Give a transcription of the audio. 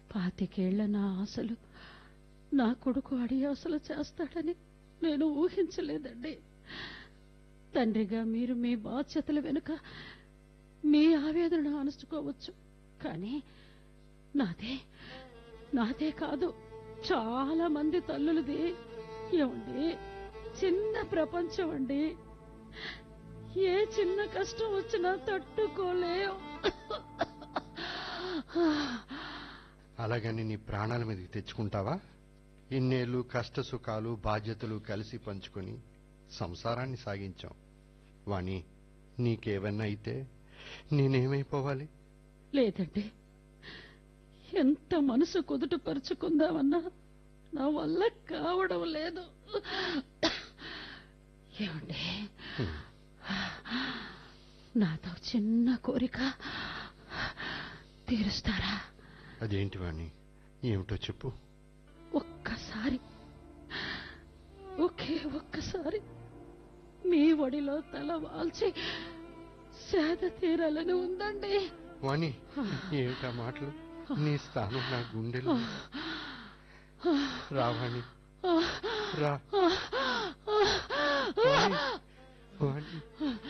పాతికేళ్ల నా ఆశలు నా కొడుకు అడియాసలు చేస్తాడని నేను ఊహించలేదండి తండ్రిగా మీరు మీ బాధ్యతల వెనుక మీ ఆవేదన అనుసుకోవచ్చు కానీ నాదే నాదే కాదు చాలా మంది తల్లులది ఏమండి చిన్న ప్రపంచం అండి ఏ చిన్న కష్టం వచ్చినా తట్టుకోలేం అలాగని నీ ప్రాణాల మీదకి తెచ్చుకుంటావా ఇన్నేళ్లు కష్ట సుఖాలు బాధ్యతలు కలిసి పంచుకొని సంసారాన్ని సాగించాం వాణి నీకేవన్నా అయితే నేనేమైపోవాలి లేదండి ఎంత మనసు కుదుట పరుచుకుందామన్నా నా వల్ల కావడం లేదు ఏమండి నాతో చిన్న కోరిక తీరుస్తారా అదేంటి వాణి ఏమిటో చెప్పు ఒక్కసారి ఒకే ఒక్కసారి మీ ఒడిలో తల వాల్చి సేద తీరాలని ఉందండి వాణి ఏమిటా మాటలు నీ స్థానం నా గుండెలో రా వాణి రా వాణి, వాణి